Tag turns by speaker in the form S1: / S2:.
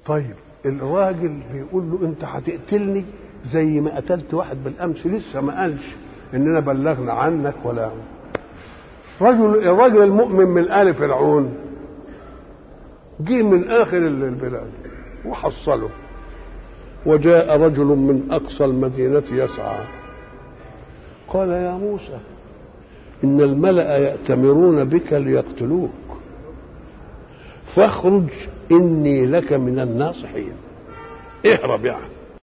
S1: طيب الراجل بيقول له انت هتقتلني زي ما قتلت واحد بالامس لسه ما قالش اننا بلغنا عنك ولا رجل الرجل المؤمن من ال فرعون جه من اخر البلاد وحصله وجاء رجل من اقصى المدينه يسعى قال يا موسى ان الملا ياتمرون بك ليقتلوك فاخرج اني لك من الناصحين اهرب يعني